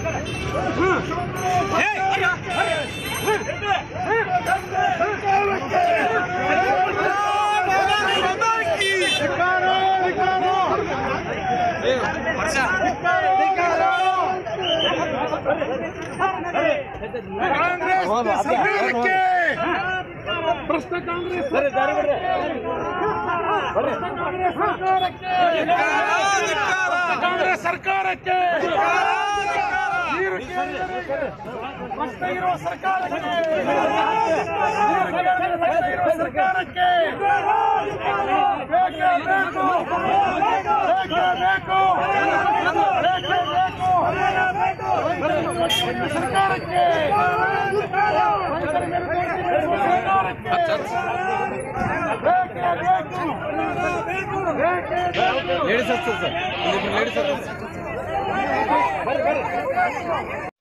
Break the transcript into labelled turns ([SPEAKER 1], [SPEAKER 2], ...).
[SPEAKER 1] ಕಾಂಗ್ರೆಸ್ ಸರ್ಕಾರಕ್ಕೆ ಭ್ರಷ್ಟ ಕಾಂಗ್ರೆಸ್ ಕಾಂಗ್ರೆಸ್ ಸರ್ಕಾರಕ್ಕೆ ನೀರು ಕೇಂದ್ರಕ್ಕೆ ಭ್ರಷ್ಟ ಇರುವ ಸರ್ಕಾರಕ್ಕೆ ನೀರು ಕೇಂದ್ರಕ್ಕೆ ಇರುವ ಸರ್ಕಾರಕ್ಕೆ ಬೇಕೇ ಬೇಕು ಬೇಕೇ ಬೇಕು ಬೇಕೇ ಬೇಕು ಸರ್ಕಾರಕ್ಕೆ
[SPEAKER 2] ಲೇಡೀಸ್ ಹಚ್ಚು ಸರ್ ಲೇಡೀಸ್ ಹಚ್ಚು